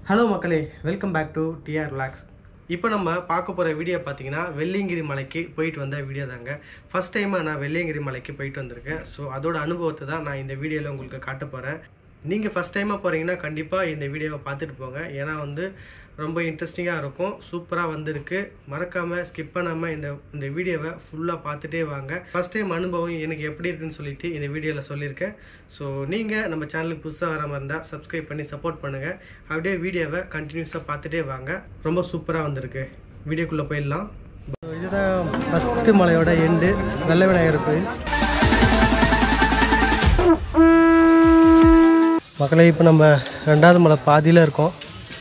Hello மக்களே welcome back to TR relax இப்போ நம்ம பார்க்க போகிற வீடியோ பார்த்தீங்கன்னா வெள்ளியங்கிரி மலைக்கு போயிட்டு வந்த வீடியோ தாங்க ஃபஸ்ட் டைமாக நான் வெள்ளியங்கிரி மலைக்கு போயிட்டு வந்திருக்கேன் ஸோ அதோட அனுபவத்தை தான் நான் இந்த வீடியோவில் உங்களுக்கு காட்ட போகிறேன் நீங்கள் ஃபஸ்ட் டைமாக போகிறீங்கன்னா கண்டிப்பாக இந்த வீடியோவை பார்த்துட்டு போங்க ஏன்னா வந்து ரொம்ப இன்ட்ரெஸ்டிங்காக இருக்கும் சூப்பராக வந்திருக்கு மறக்காமல் ஸ்கிப் பண்ணாமல் இந்த இந்த வீடியோவை ஃபுல்லாக பார்த்துட்டே வாங்க ஃபஸ்ட் டைம் அனுபவம் எனக்கு எப்படி இருக்குன்னு சொல்லிட்டு இந்த வீடியோவில் சொல்லியிருக்கேன் ஸோ நீங்கள் நம்ம சேனலுக்கு புதுசாக வர மாதிரி இருந்தால் சப்ஸ்கிரைப் பண்ணி சப்போர்ட் பண்ணுங்கள் அப்படியே வீடியோவை கண்டினியூஸாக பார்த்துட்டே வாங்க ரொம்ப சூப்பராக வந்திருக்கு வீடியோக்குள்ளே போயிடலாம் இதுதான் ஃபஸ்ட்டு மலையோட எண்டு வெள்ள விநாயகர் கோயில் மக்களே இப்போ நம்ம ரெண்டாவது மலை பாதியில் இருக்கோம்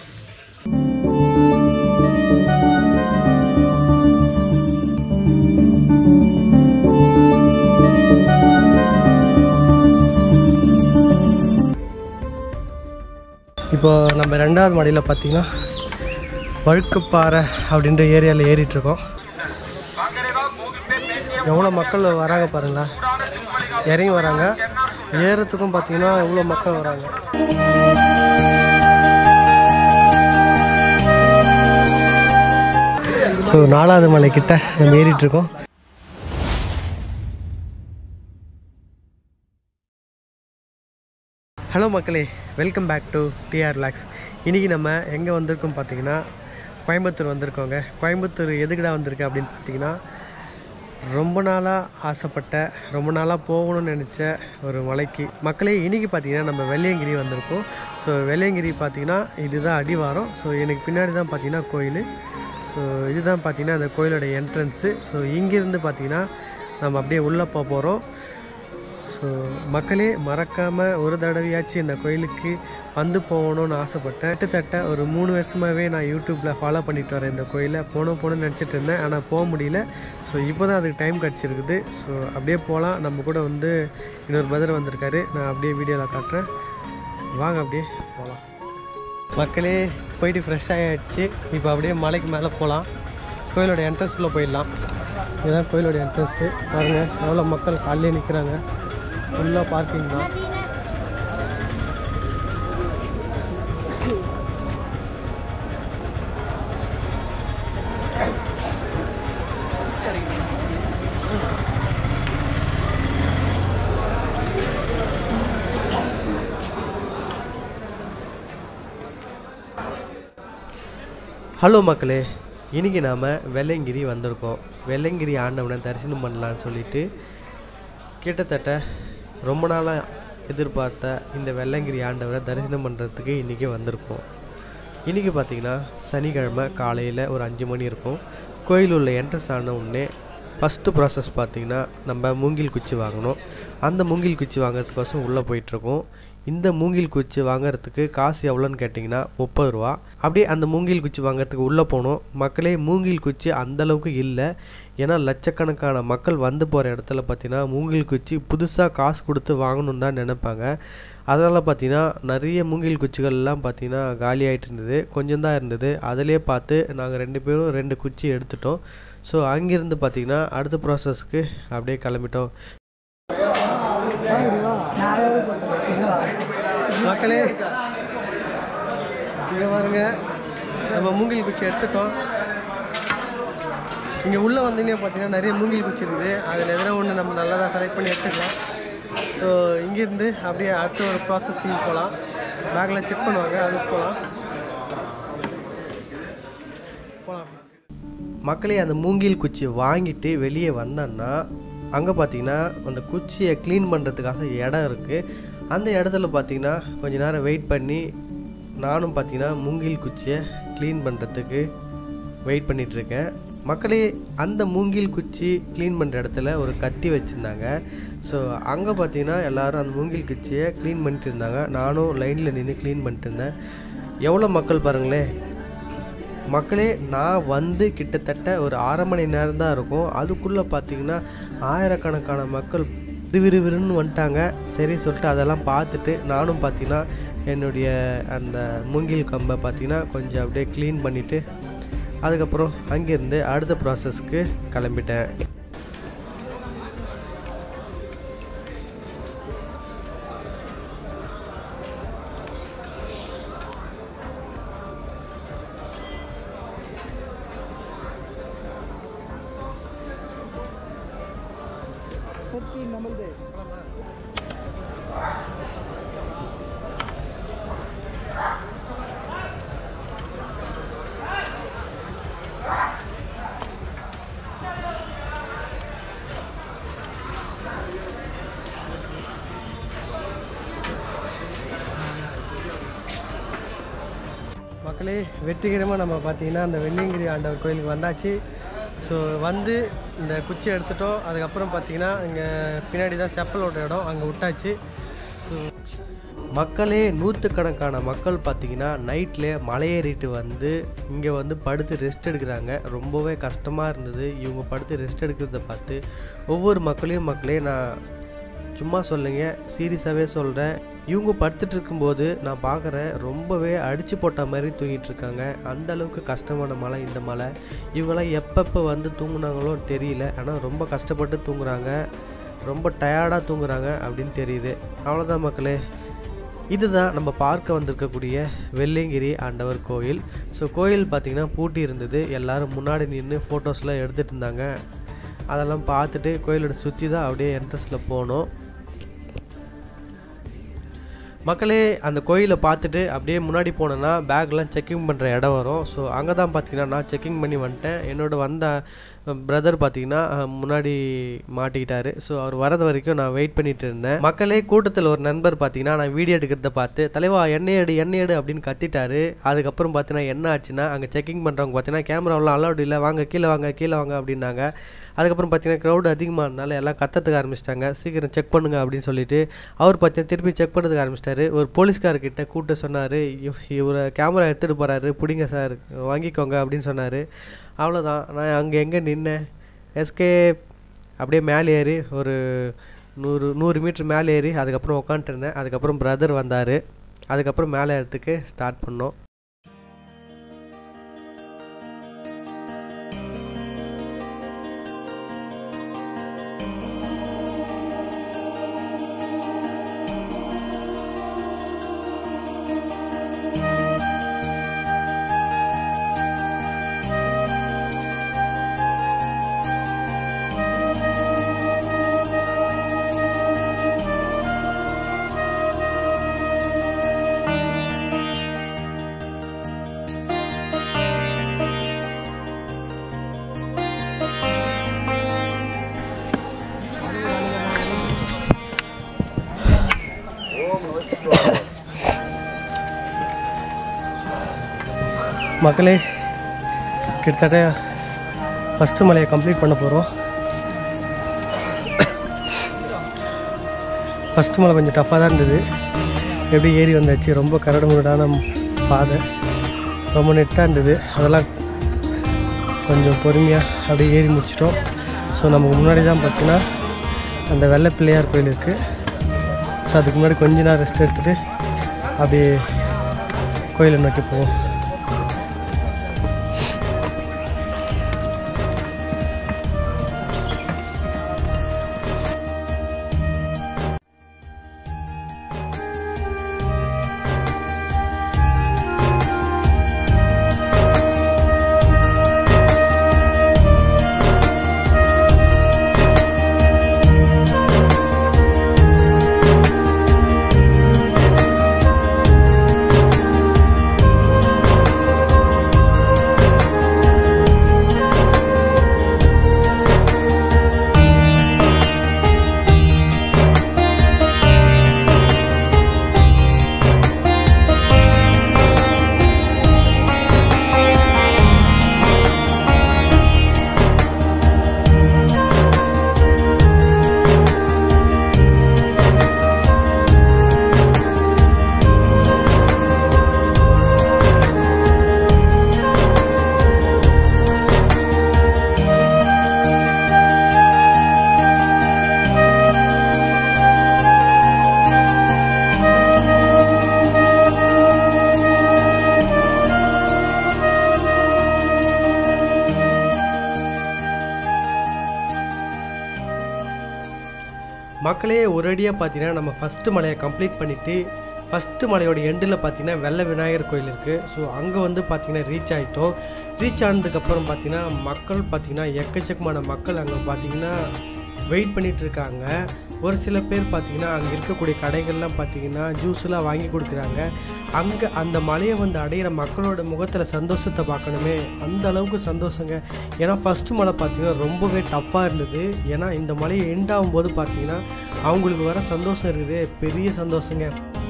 இப்போ நம்ம ரெண்டாவது மாடியில் பார்த்தீங்கன்னா வழுக்குப்பாறை அப்படின்ற ஏரியாவில் ஏறிட்டுருக்கோம் எவ்வளோ மக்கள் வராங்க பாருங்களா இறங்கி வராங்க ஏறத்துக்கும் பார்த்தீங்கன்னா எவ்வளோ மக்கள் வராங்க ஸோ நாலாவது மலைக்கிட்ட நம்ம ஏறிட்டுருக்கோம் ஹலோ மக்களே welcome back to TR relax இன்றைக்கி நம்ம எங்கே வந்திருக்கோம் பார்த்தீங்கன்னா கோயம்புத்தூர் வந்திருக்கோங்க கோயம்புத்தூர் எதுக்குடா வந்திருக்கு அப்படின்னு பார்த்தீங்கன்னா ரொம்ப நாளாக ஆசைப்பட்ட ரொம்ப நாளாக போகணும்னு நினச்ச ஒரு மலைக்கு மக்களே இன்றைக்கி பார்த்தீங்கன்னா நம்ம வெள்ளையங்கிரி வந்திருக்கோம் ஸோ வெள்ளையங்கிரி பார்த்தீங்கன்னா இதுதான் அடிவாரம் ஸோ எனக்கு பின்னாடி தான் பார்த்தீங்கன்னா கோயில் ஸோ இதுதான் பார்த்தீங்கன்னா அந்த கோயிலோட என்ட்ரன்ஸு ஸோ இங்கேருந்து பார்த்தீங்கன்னா நம்ம அப்படியே உள்ளே போக போகிறோம் ஸோ மக்களே மறக்காமல் ஒரு தடவையாச்சும் இந்த கோயிலுக்கு வந்து போகணும்னு ஆசைப்பட்டேன் கிட்டத்தட்ட ஒரு மூணு வருஷமாகவே நான் யூடியூப்பில் ஃபாலோ பண்ணிட்டு வரேன் இந்த கோயிலை போகணும் போகணும்னு நினச்சிட்டு இருந்தேன் ஆனால் போக முடியல ஸோ இப்போ தான் அதுக்கு டைம் கிடச்சிருக்குது ஸோ அப்படியே போகலாம் நம்ம கூட வந்து இன்னொரு பிரதர் வந்திருக்காரு நான் அப்படியே வீடியோவில் காட்டுறேன் வாங்க அப்படியே போகலாம் மக்களே போயிட்டு ஃப்ரெஷ் ஆகிடுச்சு இப்போ அப்படியே மலைக்கு மேலே போகலாம் கோயிலோட என்ட்ரன்ஸ்குள்ளே போயிடலாம் இதுதான் கோயிலோட என்ட்ரன்ஸு பாருங்கள் எவ்வளோ மக்கள் காலையிலே நிற்கிறாங்க ஃபுல்லாக பார்க்கிங் தான் ஹலோ மக்களே இன்றைக்கி நாம் வெள்ளையங்கிரி வந்திருக்கோம் வெள்ளையங்கிரி ஆண்டவனை தரிசனம் பண்ணலான்னு சொல்லிட்டு கிட்டத்தட்ட ரொம்ப நாளாக எதிர்பார்த்த இந்த வெள்ளங்கிரி ஆண்டவரை தரிசனம் பண்ணுறதுக்கு இன்றைக்கி வந்திருக்கோம் இன்றைக்கி பார்த்திங்கன்னா சனிக்கிழமை காலையில் ஒரு அஞ்சு மணி இருக்கும் கோயில் உள்ள என்ட்ரன்ஸ் ஆன உடனே ஃபஸ்ட்டு ப்ராசஸ் பார்த்திங்கன்னா நம்ம மூங்கில் குச்சி வாங்கணும் அந்த மூங்கில் குச்சி வாங்குறதுக்கோசம் உள்ளே போயிட்டுருக்கோம் இந்த மூங்கில் குச்சி வாங்குறதுக்கு காசு எவ்வளோன்னு கேட்டிங்கன்னா முப்பது ரூபா அப்படியே அந்த மூங்கில் குச்சி வாங்குறதுக்கு உள்ளே போனோம் மக்களே மூங்கில் குச்சி அந்தளவுக்கு இல்லை ஏன்னா லட்சக்கணக்கான மக்கள் வந்து போகிற இடத்துல பார்த்தீங்கன்னா மூங்கில் குச்சி புதுசாக காசு கொடுத்து வாங்கணுன்னு தான் நினைப்பாங்க அதனால் பார்த்தீங்கன்னா நிறைய மூங்கில் குச்சிகள்லாம் பார்த்தீங்கன்னா காலி ஆகிட்டு இருந்தது கொஞ்சம் தான் இருந்தது அதிலே பார்த்து நாங்கள் ரெண்டு பேரும் ரெண்டு குச்சி எடுத்துட்டோம் ஸோ அங்கேருந்து பார்த்தீங்கன்னா அடுத்த ப்ராசஸ்க்கு அப்படியே கிளம்பிட்டோம் மக்களே இங்கே பாருங்க நம்ம மூங்கில் குச்சி எடுத்துட்டோம் இங்கே உள்ளே வந்தீங்கன்னா பார்த்தீங்கன்னா நிறைய மூங்கில் குச்சி இருக்குது அதில் எதனா ஒன்று நம்ம நல்லா தான் செலக்ட் பண்ணி எடுத்துக்கலாம் ஸோ இங்கேருந்து அப்படியே அடுத்த ஒரு ப்ராசஸிங் போகலாம் பேக்கில் செக் பண்ணுவாங்க அதுக்கு போகலாம் போகலாம் மக்களே அந்த மூங்கில் குச்சி வாங்கிட்டு வெளியே வந்தோன்னா அங்கே பார்த்தீங்கன்னா அந்த குச்சியை க்ளீன் பண்ணுறதுக்காக இடம் இருக்குது அந்த இடத்துல பார்த்தீங்கன்னா கொஞ்ச நேரம் வெயிட் பண்ணி நானும் பார்த்தீங்கன்னா மூங்கில் குச்சியை க்ளீன் பண்ணுறதுக்கு வெயிட் பண்ணிகிட்ருக்கேன் மக்களே அந்த மூங்கில் குச்சி க்ளீன் பண்ணுற இடத்துல ஒரு கத்தி வச்சுருந்தாங்க ஸோ அங்கே பார்த்தீங்கன்னா எல்லோரும் அந்த மூங்கில் குச்சியை க்ளீன் பண்ணிட்டு இருந்தாங்க நானும் லைனில் நின்று க்ளீன் பண்ணிட்டு இருந்தேன் எவ்வளோ மக்கள் பாருங்களேன் மக்களே நான் வந்து கிட்டத்தட்ட ஒரு அரை மணி நேரம் தான் இருக்கும் அதுக்குள்ளே பார்த்தீங்கன்னா ஆயிரக்கணக்கான மக்கள் விறுவிறுவிறுன்னு வந்துட்டாங்க சரி சொல்லிட்டு அதெல்லாம் பார்த்துட்டு நானும் பார்த்தீங்கன்னா என்னுடைய அந்த மூங்கில் கம்பை பார்த்தீங்கன்னா கொஞ்சம் அப்படியே க்ளீன் பண்ணிவிட்டு அதுக்கப்புறம் அங்கேருந்து அடுத்த ப்ராசஸ்க்கு கிளம்பிட்டேன் மக்களே வெற்றிகரமாக நம்ம பார்த்தீங்கன்னா அந்த வெள்ளியங்கிரி ஆண்டவர் கோயிலுக்கு வந்தாச்சு ஸோ வந்து இந்த குச்சி எடுத்துட்டோம் அதுக்கப்புறம் பார்த்தீங்கன்னா இங்கே பின்னாடி தான் செப்பலோட இடம் அங்கே விட்டாச்சு ஸோ மக்களே நூற்றுக்கணக்கான மக்கள் பார்த்தீங்கன்னா நைட்டில் மலையேறிட்டு வந்து இங்கே வந்து படுத்து ரெஸ்ட் எடுக்கிறாங்க ரொம்பவே கஷ்டமாக இருந்தது இவங்க படுத்து ரெஸ்ட் எடுக்கிறத பார்த்து ஒவ்வொரு மக்களையும் மக்களே நான் சும்மா சொல்லுங்க சீரியஸாகவே சொல்கிறேன் இவங்க படுத்துட்டு இருக்கும்போது நான் பார்க்குறேன் ரொம்பவே அடிச்சு போட்ட மாதிரி தூங்கிட்டு இருக்காங்க அந்த அளவுக்கு கஷ்டமான மலை இந்த மலை இவங்களாம் எப்பப்போ வந்து தூங்குனாங்களோ தெரியல ஆனால் ரொம்ப கஷ்டப்பட்டு தூங்குறாங்க ரொம்ப டயர்டாக தூங்குறாங்க அப்படின்னு தெரியுது அவ்வளோதான் மக்களே இதுதான் நம்ம பார்க்க வந்திருக்கக்கூடிய வெள்ளியங்கிரி ஆண்டவர் கோயில் ஸோ கோயில் பார்த்திங்கன்னா பூட்டி இருந்தது எல்லாரும் முன்னாடி நின்று ஃபோட்டோஸ்லாம் எடுத்துகிட்டு இருந்தாங்க அதெல்லாம் பார்த்துட்டு கோயிலோட சுற்றி தான் அப்படியே என்ட்ரன்ஸில் போனோம் மக்களே அந்த கோயிலை பார்த்துட்டு அப்படியே முன்னாடி போனேன்னா பேக்லாம் செக்கிங் பண்ணுற இடம் வரும் ஸோ அங்கே தான் பார்த்தீங்கன்னா நான் செக்கிங் பண்ணி வந்துட்டேன் என்னோட வந்த பிரதர் பார்த்தீங்கன்னா அஹ், முன்னாடி மாட்டிக்கிட்டாரு ஸோ அவர் வரது வரைக்கும் நான் வெயிட் பண்ணிட்டு இருந்தேன் மக்களே கூட்டத்தில் ஒரு நண்பர் பார்த்தீங்கன்னா நான் வீடியோ எடுக்கிறத பார்த்து தலைவா எண்ணெய் எடு எண்ணெய் எடு அப்படின்னு கத்திட்டாரு அதுக்கப்புறம் பார்த்தீங்கன்னா என்ன ஆச்சுன்னா அங்கே செக்கிங் பண்ணுறவங்க பார்த்தீங்கன்னா கேமராவெலாம் அலௌட் இல்லை வாங்க கீழே வாங்க கீழே வாங்க அப்படின்னாங்க அதுக்கப்புறம் பார்த்தீங்கன்னா க்ரௌட் அதிகமாக இருந்தால எல்லாம் கத்தத்துக்கு ஆரம்பிச்சிட்டாங்க சீக்கிரம் செக் பண்ணுங்க அப்படின்னு சொல்லிட்டு அவர் பார்த்தீங்கன்னா திருப்பி செக் பண்ணதுக்கு ஆரம்பிச்சிட்டாரு ஒரு போலீஸ்காரர்கிட்ட கூட்ட சொன்னார் இவரை கேமரா எடுத்துகிட்டு போகிறாரு பிடிங்க சார் வாங்கிக்கோங்க அப்படின்னு சொன்னார் அவ்வளோதான் நான் அங்கே எங்கே நின்னேன் எஸ்கே அப்படியே மேலே ஏறி ஒரு நூறு நூறு மீட்டர் மேலே ஏறி அதுக்கப்புறம் உட்காந்துட்டு இருந்தேன் அதுக்கப்புறம் பிரதர் வந்தார் அதுக்கப்புறம் மேலே ஏறதுக்கு ஸ்டார்ட் பண்ணோம் மக்களே கிட்டத்தட்ட ஃபஸ்ட்டு மலையை கம்ப்ளீட் பண்ண போகிறோம் ஃபஸ்ட்டு மலை கொஞ்சம் டஃப்பாக தான் இருந்தது எப்படி ஏறி வந்தாச்சு ரொம்ப கரடு முரடான பாதை ரொம்ப நெட்டாக இருந்தது அதெல்லாம் கொஞ்சம் பொறுமையாக அப்படியே ஏறி முடிச்சிட்டோம் ஸோ நமக்கு முன்னாடி தான் பார்த்தீங்கன்னா அந்த வெள்ளை பிள்ளையார் கோயில் இருக்குது ஸோ அதுக்கு முன்னாடி கொஞ்ச நேரம் ரெஸ்ட் எடுத்துகிட்டு அப்படியே கோயிலை நோக்கி போவோம் மக்களே ஒரேடியாக பார்த்தீங்கன்னா நம்ம ஃபஸ்ட்டு மலையை கம்ப்ளீட் பண்ணிவிட்டு ஃபஸ்ட்டு மலையோட எண்டில் பார்த்தீங்கன்னா வெள்ளை விநாயகர் கோயில் இருக்குது ஸோ அங்கே வந்து பார்த்தீங்கன்னா ரீச் ஆகிட்டோம் ரீச் ஆனதுக்கப்புறம் பார்த்தீங்கன்னா மக்கள் பார்த்தீங்கன்னா எக்கச்சக்கமான மக்கள் அங்கே பார்த்தீங்கன்னா வெயிட் பண்ணிட்டு இருக்காங்க ஒரு சில பேர் பார்த்தீங்கன்னா அங்கே இருக்கக்கூடிய கடைகள்லாம் பார்த்தீங்கன்னா ஜூஸ்லாம் வாங்கி கொடுக்குறாங்க அங்கே அந்த மலையை வந்து அடையிற மக்களோட முகத்தில் சந்தோஷத்தை பார்க்கணுமே அந்த அளவுக்கு சந்தோஷங்க ஏன்னா ஃபஸ்ட்டு மலை பார்த்தீங்கன்னா ரொம்பவே டஃப்பாக இருந்தது ஏன்னா இந்த மலையை எண்ட் ஆகும்போது பார்த்தீங்கன்னா அவங்களுக்கு வர சந்தோஷம் இருக்குது பெரிய சந்தோஷங்க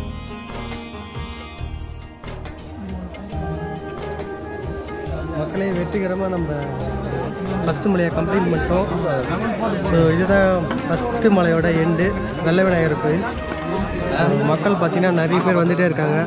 மக்களே வெற்றிகரமாக நம்ம ஃபஸ்ட்டு மலையை கம்ப்ளீட் பண்ணிட்டோம் ஸோ இதுதான் ஃபஸ்ட்டு மலையோட எண்டு வெள்ள விநாயகர் கோயில் மக்கள் பார்த்தீங்கன்னா நிறைய பேர் வந்துகிட்டே இருக்காங்க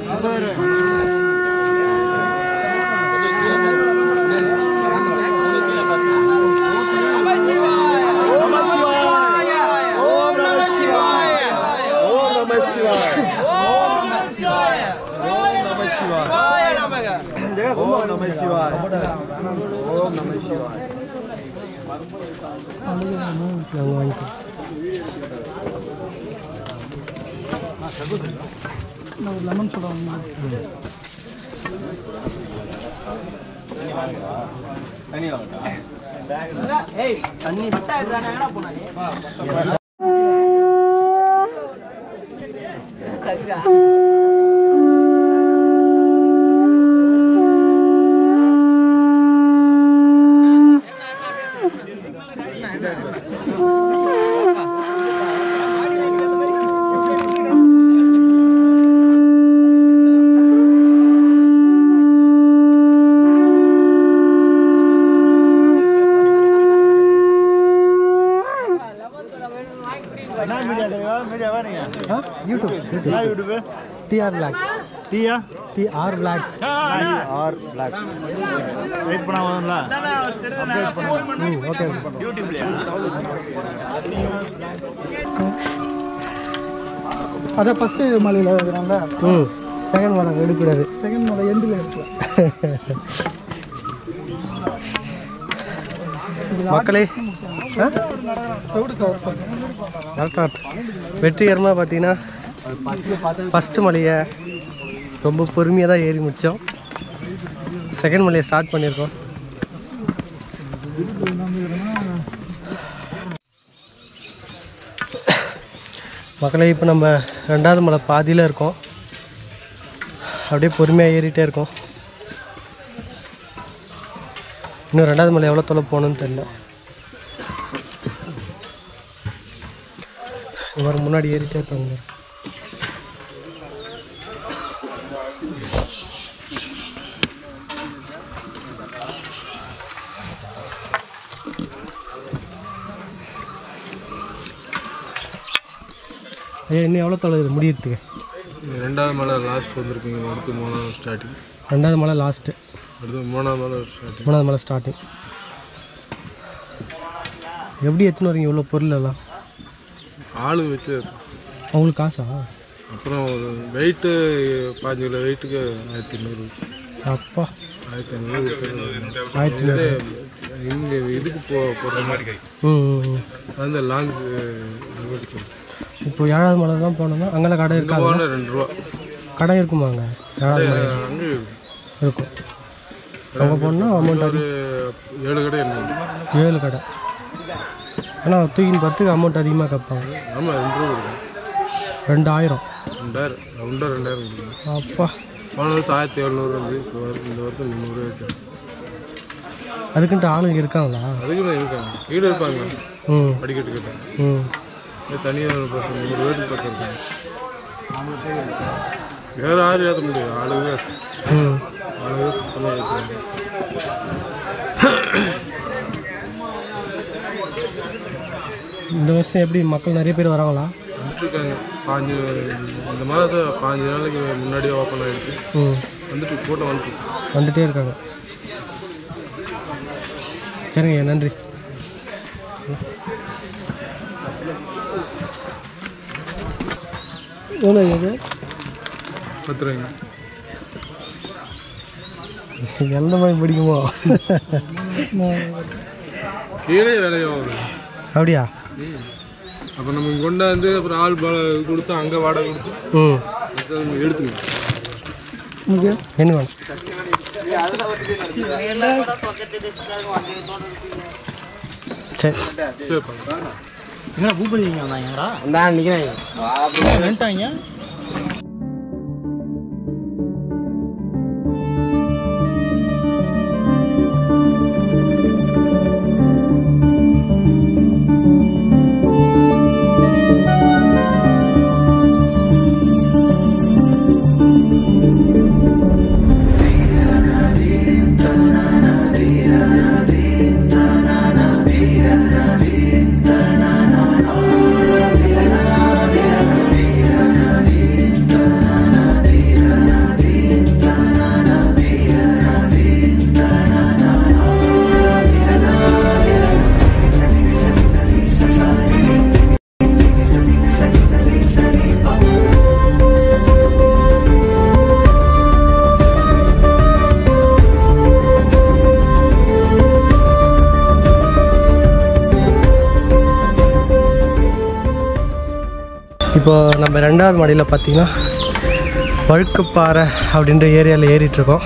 நாங்கள் வாங்கிக்கிறோம் ஆ யூடியூப் யூடியூப் டிஆர் லாக்ஸ் டீயா TR lax R blogs wait பண்ண வரும்ல ம் ஓகே அதான் ஃபஸ்ட்டு மலையில் இருக்கிறாங்க ம் செகண்ட் மலை எடுக்கூடாது செகண்ட் மலை எண்டில் இருக்கு மக்களே ஆ க்ரௌடு கவர் பண்ணுங்க கரெக்டாக வெற்றிகரமாக பார்த்தீங்கன்னா ஃபஸ்ட்டு மலையை ரொம்ப பொறுமையாக தான் ஏறி முடித்தோம் செகண்ட் மலையை ஸ்டார்ட் பண்ணியிருக்கோம் மக்களே இப்போ நம்ம ரெண்டாவது மலை பாதியில் இருக்கோம் அப்படியே பொறுமையாக ஏறிட்டே இருக்கோம் இன்னும் ரெண்டாவது மலை எவ்வளோ தொலை போகணுன்னு தெரியல இவர் முன்னாடி ஏறிட்டே இருக்காங்க ஐயா இன்னும் எவ்வளோ தொலைவு முடியறதுக்கு ரெண்டாவது மலை லாஸ்ட் வந்திருக்கீங்க அடுத்து மூணாவது ஸ்டார்டிங் ரெண்டாவது மலை லாஸ்ட்டு அடுத்து மூணாவது மலை ஸ்டார்டிங் மூணாவது மலை ஸ்டார்டிங் எப்படி எத்தனை வரீங்க இவ்வளோ பொருள் எல்லாம் ஆளு வச்சு அவங்களுக்கு காசா அப்புறம் ஒரு வெயிட்டு பாஞ்சு கிலோ வெயிட்டுக்கு ஆயிரத்தி ஐநூறு அப்பா ஆயிரத்தி ஐநூறு ஆயிரத்தி இது இங்கே இதுக்கு போ போகிற மாதிரி ம் ம், ம். அந்த லாங் இப்போ ஏழாவது மலை தான் போனோம்னா அங்கெல்லாம் கடை இருக்காது போன ரெண்டு ரூபா கடை இருக்குமாங்க ஏழாவது மலை அங்கே இருக்கும் அங்கே போனால் அமௌண்ட் ஒரு ஏழு கடை என்ன ஏழு கடை ஆனால் தூக்கின்னு பார்த்துக்கு அமௌண்ட் அதிகமாக கேட்பாங்க ஆமாம் ரெண்டு ரூபா கொடுக்கும் ரெண்டாயிரம் ரெண்டாயிரம் ரவுண்டாக ரெண்டாயிரம் கொடுக்கும் அப்பா போன வருஷம் ஆயிரத்தி எழுநூறு வந்து இப்போ வரும் இந்த வருஷம் முந்நூறுரூவா இருக்கு அதுக்குன்ட்டு ஆளுங்க இருக்காங்களா அதுக்கு தான் இருக்காங்க கீழே இருப்பாங்க ம் படிக்கட்டு கிட்ட ம் தனியாக ஒரு பக்கம் நூறு பேருக்கு பக்கம் இருக்காங்க வேறு யாரும் ஏற்ற முடியாது ஆளுங்க ம் ஆளுங்க சுத்தமாக ஏற்றுவாங்க இந்த வருஷம் எப்படி மக்கள் நிறைய பேர் வராங்களா வந்துட்டுருக்காங்க பாஞ்சு இந்த மாதம் பாஞ்சு நாளைக்கு முன்னாடியே ஓப்பன் ஆகிடுச்சு ம் வந்துட்டு கூட்டம் வந்துட்டு வந்துட்டே இருக்காங்க சரிங்க ஐயா, நன்றி எவ்வளோ இது பத்து ரூபாய்ங்க எந்த மாதிரி பிடிக்குமோ கீழே விலையும் வரும் அப்படியா அப்போ நம்ம இங்க கொண்டாந்து அப்புறம் ஆள் பல கொடுத்து அங்கே வாடகை கொடுத்து ம் மொத்தம் எடுத்துங்க என்ன வேணும் சரி சரி பண்ணலாம் எங்கடா பூபதி இங்கே வந்தாங்கடா நான் நிற்கிறேன் வந்துட்டாங்க இப்போ நம்ம ரெண்டாவது மாடியில் பார்த்தீங்கன்னா வழுக்குப்பாறை அப்படின்ற ஏரியாவில் ஏறிட்டுருக்கோம்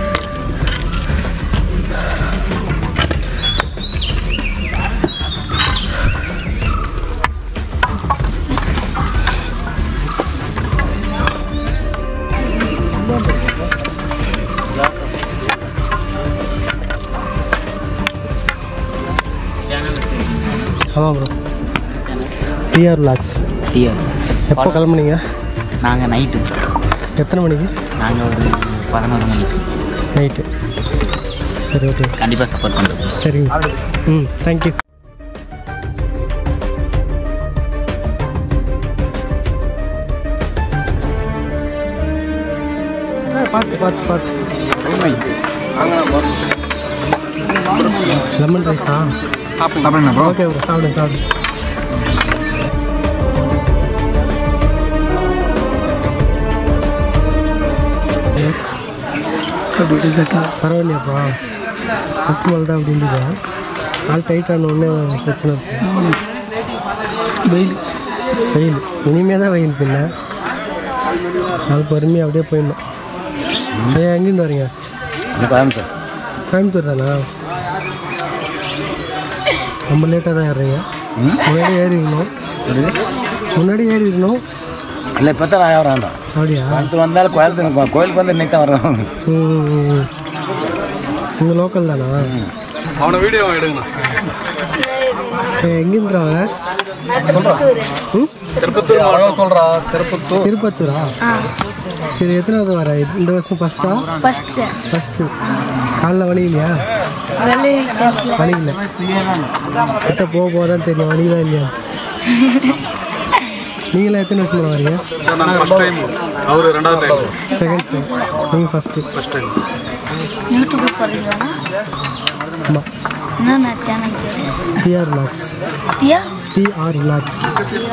ஆமாம் ப்ரோ டிஆர் லாக்ஸ் டிஆர் எப்போ கிளம்புனீங்க நாங்கள் நைட்டு எத்தனை மணிக்கு நாங்கள் ஒரு பதினோரு மணிக்கு நைட்டு சரி ஓகே கண்டிப்பாக சப்போர்ட் பண்ணுறோம் சரிங்க ம் தேங்க்யூ பார்த்து பார்த்து பார்த்து லெமன் ரைஸா ஓகே ப்ரோ சாப்பிடுங்க சாப்பிடுங்க பரவாயில்லையாப்பா ஃபஸ்ட் மேல் தான் அப்படி இருந்தது ஆள் டைட் ஆன உடனே பிரச்சனை இருக்கு வெயில் வெயில் இனிமே தான் வெயில் பின்ன அது பொறுமையாக அப்படியே போயிடணும் ஐயா எங்கேருந்து வரீங்க கோயம்புத்தூர் கோயம்புத்தூர் தானா ரொம்ப லேட்டாக தான் ஏறுறீங்க முன்னாடி ஏறி இருக்கணும் முன்னாடி ஏறி இருக்கணும் இல்லை இப்போ தான் நான் வரேன் அப்படியா கோயம்புத்தூர் வந்தாலும் கோயம்புத்தூர் கோயிலுக்கு வந்து இன்னைக்கு தான் வரோம் ம் உங்கள் லோக்கல் தானா அவனை வீடியோ எடுங்கண்ணா எங்கேருந்து வர ம் திருப்பத்தூர் அழகாக சொல்கிறா திருப்பத்தூர் திருப்பத்தூரா சரி எத்தனாவது வர இந்த வருஷம் ஃபஸ்ட்டா ஃபஸ்ட்டு ஃபஸ்ட்டு காலைல வலியிலையா வெளியே வலி இல்லை கிட்ட போக போக தான் தெரியும் வலிதா இல்லையா நீங்களாம் எத்தனை வருஷம் வரீங்க நாங்கள் ஃபஸ்ட் டைம் அவர் ரெண்டாவது டைம் செகண்ட் டைம் நீங்கள் ஃபஸ்ட்டு ஃபஸ்ட் டைம் யூடியூப் போடுறீங்களா ஆமாம் என்னென்ன சேனல் பேர் டிஆர் லாக்ஸ் டியா டிஆர் லாக்ஸ்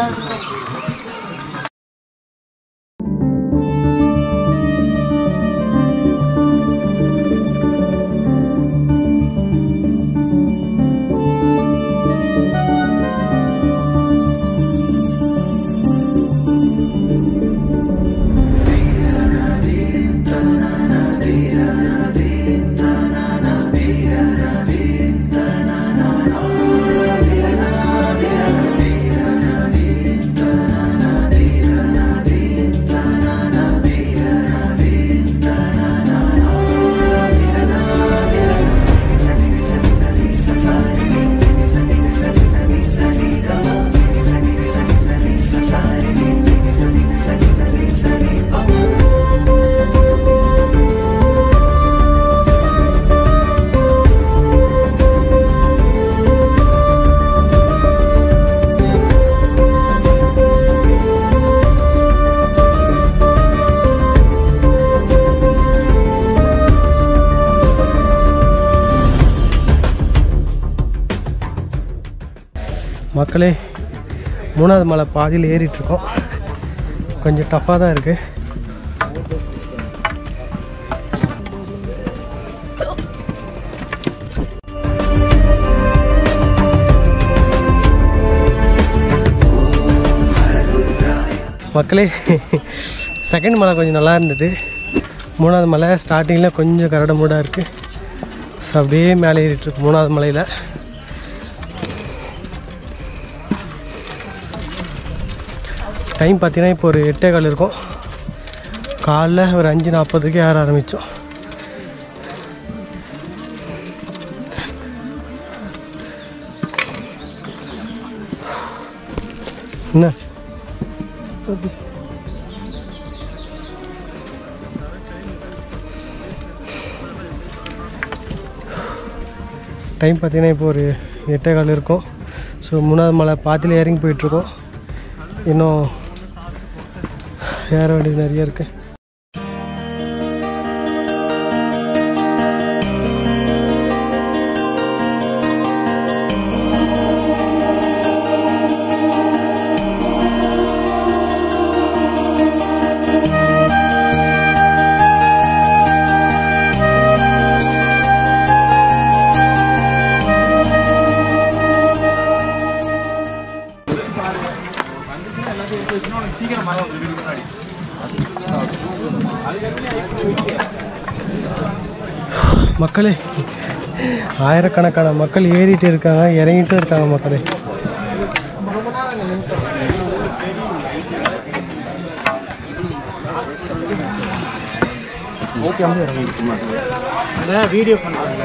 மக்களே மூணாவது மலை பாதியில் ஏறிட்டுருக்கோம் கொஞ்சம் டஃப்பாக தான் இருக்குது மக்களே செகண்ட் மலை கொஞ்சம் நல்லா இருந்தது மூணாவது மலை ஸ்டார்டிங்கில் கொஞ்சம் கரடு மூடாக இருக்குது ஸோ அப்படியே மேலே ஏறிட்டுருக்கு மூணாவது மலையில் டைம் பார்த்தீங்கன்னா இப்போ ஒரு எட்டே கால் இருக்கும் காலைல ஒரு அஞ்சு நாற்பதுக்கு ஏற ஆரம்பித்தோம் என்ன டைம் பார்த்தீங்கன்னா இப்போ ஒரு எட்டே கால் இருக்கும் ஸோ மூணாவது மலை பாத்தியில் இறங்கி போயிட்டுருக்கோம் இன்னும் ஏற வேண்டியது நிறைய இருக்குது மக்களே ஆயிரக்கணக்கான மக்கள் ஏறிட்டு இருக்காங்க இறங்கிட்டு இருக்காங்க மக்களே வீடியோ பண்ணுறாங்க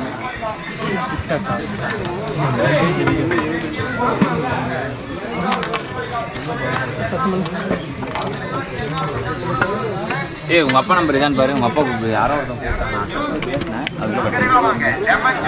ஏய் உங்க அப்பா நம்பர் இதான் பாரு உங்க அப்பா கூப்பிடு யாரோ ஒருத்தன் கூப்பிட்டானா பேசினேன் அதுக்கு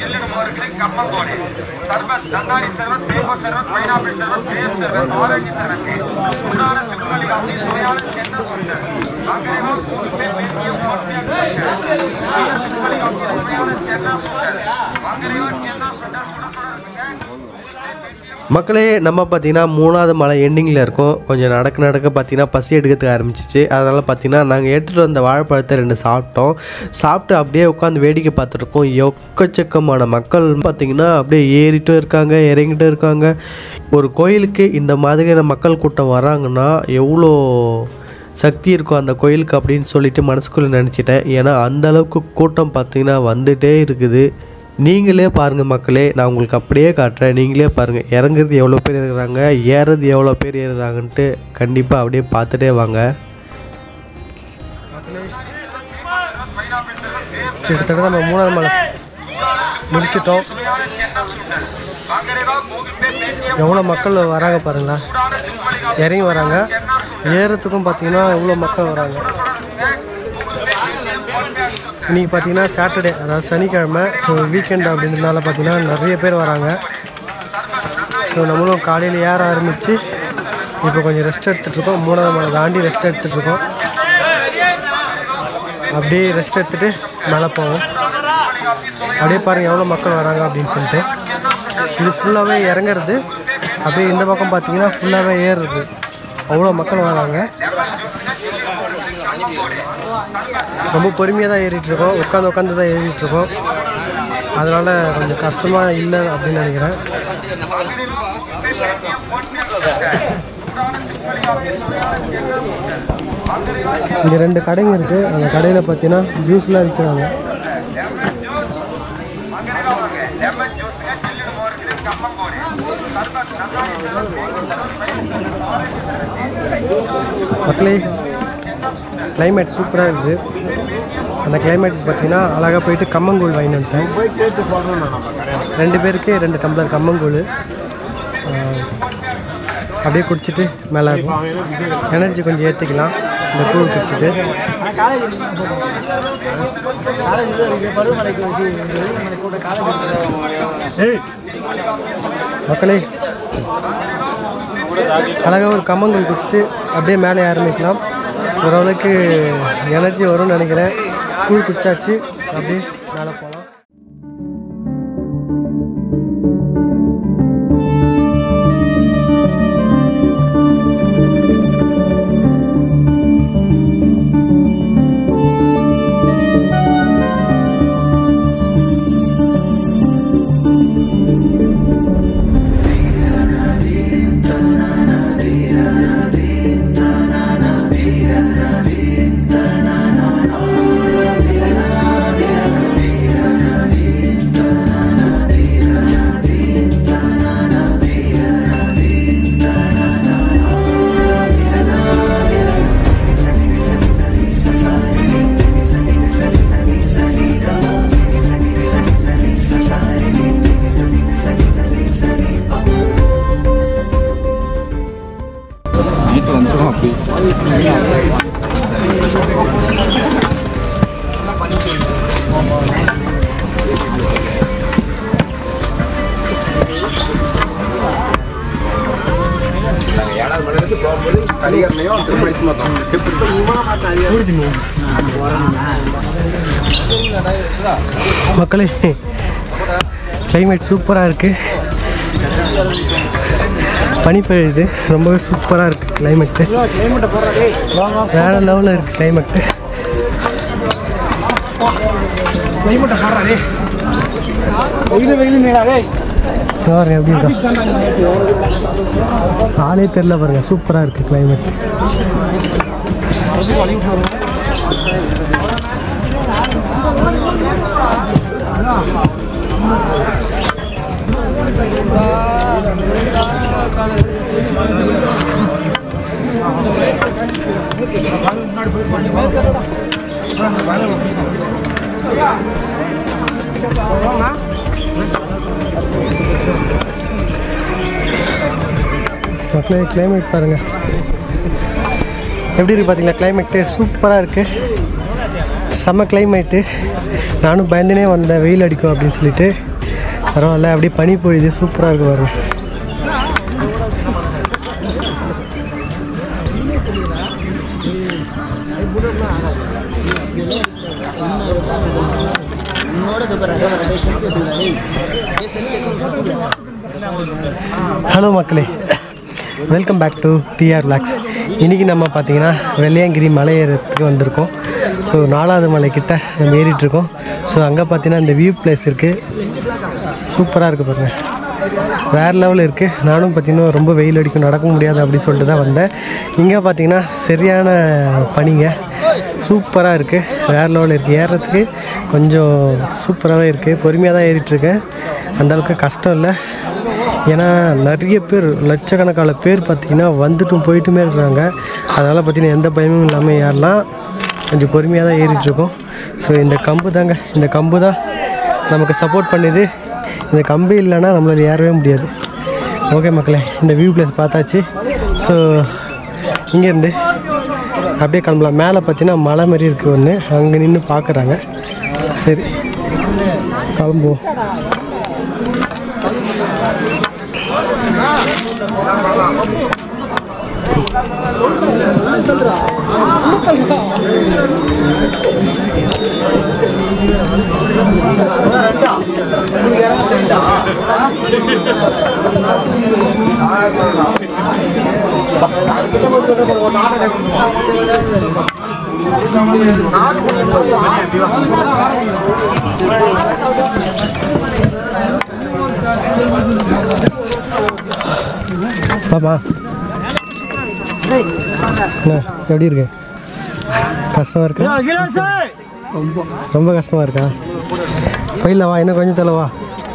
மக்களே நம்ம பார்த்தீங்கன்னா மூணாவது மலை எண்டிங்கில் இருக்கோம் கொஞ்சம் நடக்க நடக்க பார்த்தீங்கன்னா பசி எடுக்கிறதுக்கு ஆரம்பிச்சிச்சு அதனால் பார்த்தீங்கன்னா நாங்கள் எடுத்துகிட்டு வந்த வாழைப்பழத்தை ரெண்டு சாப்பிட்டோம் சாப்பிட்டு அப்படியே உட்காந்து வேடிக்கை பார்த்துருக்கோம் எக்கச்சக்கமான மக்கள் பார்த்தீங்கன்னா அப்படியே ஏறிட்டும் இருக்காங்க இறங்கிட்டும் இருக்காங்க ஒரு கோயிலுக்கு இந்த மாதிரியான மக்கள் கூட்டம் வராங்கன்னா எவ்வளோ சக்தி இருக்கும் அந்த கோயிலுக்கு அப்படின்னு சொல்லிட்டு மனசுக்குள்ளே நினச்சிட்டேன் ஏன்னா அந்த அளவுக்கு கூட்டம் பார்த்தீங்கன்னா வந்துட்டே இருக்குது நீங்களே பாருங்கள் மக்களே நான் உங்களுக்கு அப்படியே காட்டுறேன் நீங்களே பாருங்கள் இறங்குறது எவ்வளோ பேர் இருக்கிறாங்க ஏறுறது எவ்வளோ பேர் ஏறுறாங்கன்ட்டு கண்டிப்பாக அப்படியே பார்த்துட்டே வாங்க கிட்டத்தட்ட நம்ம மூணாவது மலை முடிச்சிட்டோம் எவ்வளோ மக்கள் வராங்க பாருங்களா இறங்கி வராங்க ஏறத்துக்கும் பார்த்தீங்கன்னா எவ்வளோ மக்கள் வராங்க இன்றைக்கி பார்த்தீங்கன்னா சாட்டர்டே அதாவது சனிக்கிழமை ஸோ வீக்கெண்ட் அப்படின்றதுனால பார்த்தீங்கன்னா நிறைய பேர் வராங்க ஸோ நம்மளும் காலையில் ஏற ஆரம்பித்து இப்போ கொஞ்சம் ரெஸ்ட் எடுத்துகிட்ருக்கோம் மூணாவது மலை தாண்டி ரெஸ்ட் எடுத்துகிட்ருக்கோம் அப்படியே ரெஸ்ட் எடுத்துகிட்டு மேலே போவோம் அப்படியே பாருங்கள் எவ்வளோ மக்கள் வராங்க அப்படின்னு சொல்லிட்டு இது ஃபுல்லாகவே இறங்குறது அப்படியே இந்த பக்கம் பார்த்தீங்கன்னா ஃபுல்லாகவே ஏறுறது அவ்வளோ மக்கள் வராங்க ரொம்ப பொறுமையாக தான் ஏறிட்டு இருக்கோம் உட்காந்து உட்காந்து தான் ஏறிட்டு இருக்கோம் அதனால் கொஞ்சம் கஷ்டமாக இல்லை அப்படின்னு நினைக்கிறேன் இங்கே ரெண்டு கடைங்க இருக்குது அந்த கடையில் பார்த்தீங்கன்னா ஜூஸ்லாம் விற்கிறாங்க மக்களே கிளைமேட் சூப்பராக இருக்குது அந்த கிளைமேட் பார்த்தீங்கன்னா அழகாக போயிட்டு கம்மங்கூழ் வாங்கி வந்துட்டேன் ரெண்டு பேருக்கு ரெண்டு டம்ளர் கம்மங்கூழ் ஆஹ், அப்படியே குடிச்சிட்டு மேலே இருக்கும் எனர்ஜி கொஞ்சம் ஏற்றிக்கலாம் இந்த கூழ் குடிச்சிட்டு மக்களே அழகாக ஒரு கம்மங்கூழ் குடிச்சிட்டு அப்படியே மேலே ஆரம்பிக்கலாம் ஓரளவுக்கு எனர்ஜி வரும்னு நினைக்கிறேன் கூழ் குடிச்சாச்சு அப்படியே மேலே போகலாம் பார்த்து வந்துடும் அப்படி மக்களே கிளைமேட் சூப்பராக இருக்குது பனி பெய்யுது ரொம்பவே சூப்பராக இருக்குது கிளைமேட்டு வேறு லெவலில் இருக்குது கிளைமேட்டு பாருங்க எப்படி இருக்கா ஆளே தெரில பாருங்க சூப்பராக இருக்குது கிளைமேட் மக்களே கிளைமேட் பாருங்கள் எப்படி இருக்கு பார்த்தீங்களா கிளைமேட்டு சூப்பராக இருக்குது செம்ம கிளைமேட்டு நானும் பயந்துனே வந்தேன் வெயில் அடிக்கும் அப்படின்னு சொல்லிட்டு பரவாயில்ல அப்படியே பனி பொழியுது சூப்பராக இருக்கு பாருங்க ஹலோ மக்களே welcome back to TR lax இன்றைக்கி நம்ம பார்த்தீங்கன்னா வெள்ளையங்கிரி மலை ஏறத்துக்கு வந்திருக்கோம் ஸோ நாலாவது மலை கிட்ட நம்ம ஏறிட்டுருக்கோம் ஸோ அங்கே பார்த்தீங்கன்னா இந்த வியூ பிளேஸ் இருக்குது சூப்பராக இருக்குது பாருங்கள் வேறு லெவலில் இருக்குது நானும் பார்த்தீங்கன்னா ரொம்ப வெயில் அடிக்கும் நடக்க முடியாது அப்படின்னு சொல்லிட்டு தான் வந்தேன் இங்கே பார்த்தீங்கன்னா சரியான பனிங்க சூப்பராக இருக்குது வேறு லெவலில் இருக்குது ஏறுறதுக்கு கொஞ்சம் சூப்பராகவே இருக்குது பொறுமையாக தான் ஏறிட்டுருக்கேன் அந்தளவுக்கு கஷ்டம் இல்லை ஏன்னா நிறைய பேர் லட்சக்கணக்கான பேர் பார்த்திங்கன்னா வந்துட்டும் போயிட்டுமே இருக்கிறாங்க அதனால் பார்த்தீங்கன்னா எந்த பயமும் இல்லாமல் ஏறலாம் கொஞ்சம் பொறுமையாக தான் ஏறிட்டுருக்கோம் ஸோ இந்த கம்பு தாங்க இந்த கம்பு தான் நமக்கு சப்போர்ட் பண்ணுது இந்த கம்பு இல்லைன்னா நம்மளால் ஏறவே முடியாது ஓகே மக்களே இந்த வியூ பிளேஸ் பார்த்தாச்சு ஸோ இங்கேருந்து அப்படியே கிளம்பலாம் மேலே பார்த்தீங்கன்னா மலை மாதிரி இருக்குது ஒன்று அங்கே நின்று பார்க்குறாங்க சரி கிளம்புவோம் பாப்பா என்ன எப்படி இருக்கு கஷ்டமாக இருக்கா ரொம்ப கஷ்டமாக இருக்கா போயிடல வா இன்னும் கொஞ்சம் தலை வா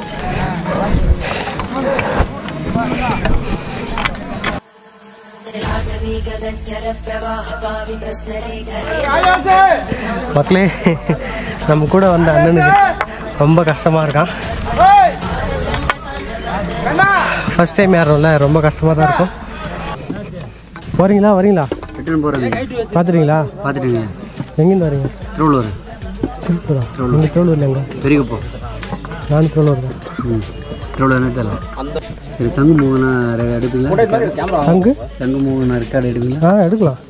மக்களே நம்ம கூட வந்த அண்ணனுக்கு ரொம்ப கஷ்டமாக இருக்கான் ஃபஸ்ட் டைம் ஏறோம்ல ரொம்ப கஷ்டமாக தான் இருக்கும் வரீங்களா வரீங்களா ரிட்டர்ன் போகிறது பார்த்துட்டீங்களா பார்த்துட்டுங்க எங்கேருந்து வரீங்க திருவள்ளூர் திருப்பூரா நீங்கள் திருவள்ளூர்ல எங்க பெரியப்போ நான் திருவள்ளூர் தான் ம் திருவள்ளூர்னே தெரியல சரி சங்கு மூகனா எடுப்பீங்களா சங்கு சங்கு மூகனா ரெக்கார்டு எடுப்பீங்களா ஆ எடுக்கலாம்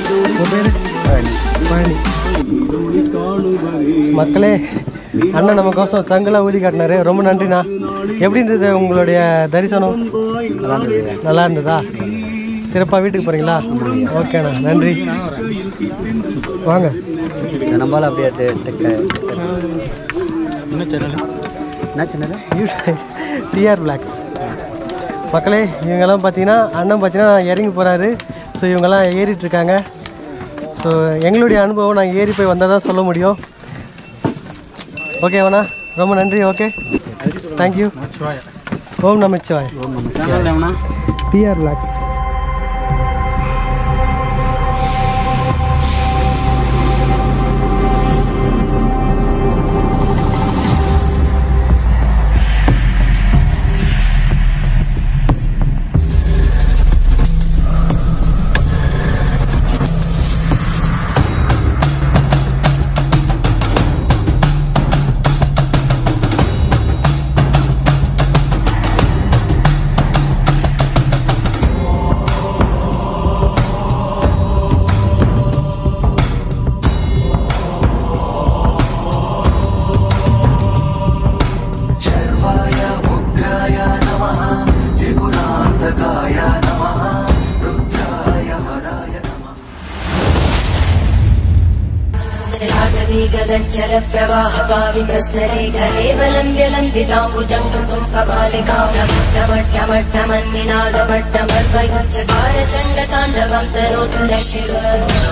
மக்களே அண்ணன் நம்ம நமக்கோசம் சங்கெல்லாம் ஊதி காட்டினாரு ரொம்ப நன்றிண்ணா எப்படி இருந்தது உங்களுடைய தரிசனம் நல்லா இருந்ததா சிறப்பாக வீட்டுக்கு போகிறீங்களா ஓகேண்ணா நன்றி வாங்க நம்மளால அப்படியே டெக்க என்ன சேனல் டிஆர் பிளாக்ஸ் மக்களே இவங்கெல்லாம் பார்த்தீங்கன்னா அண்ணன் பார்த்தீங்கன்னா இறங்கி போகிறாரு ஸோ இவங்கெல்லாம் ஏறிட்டு இருக்காங்க ஸோ எங்களுடைய அனுபவம் நான் ஏறி போய் வந்தால் தான் சொல்ல முடியும் ஓகேவாண்ணா ரொம்ப நன்றி ஓகே தேங்க்யூ ஓம் நமச்சிவாய் சேனல் டிஆர் பிளாக்ஸ் गदच्चर प्रवाह पावितस्तरे घरेवलम्ब्य लम्बिताम्बुजङ्गम् तुम्फबालिकामट्टमट्टमट्टमन्निनादमट्टमर्वयुच्चकार चण्डताण्डवम् तरोतु न शिव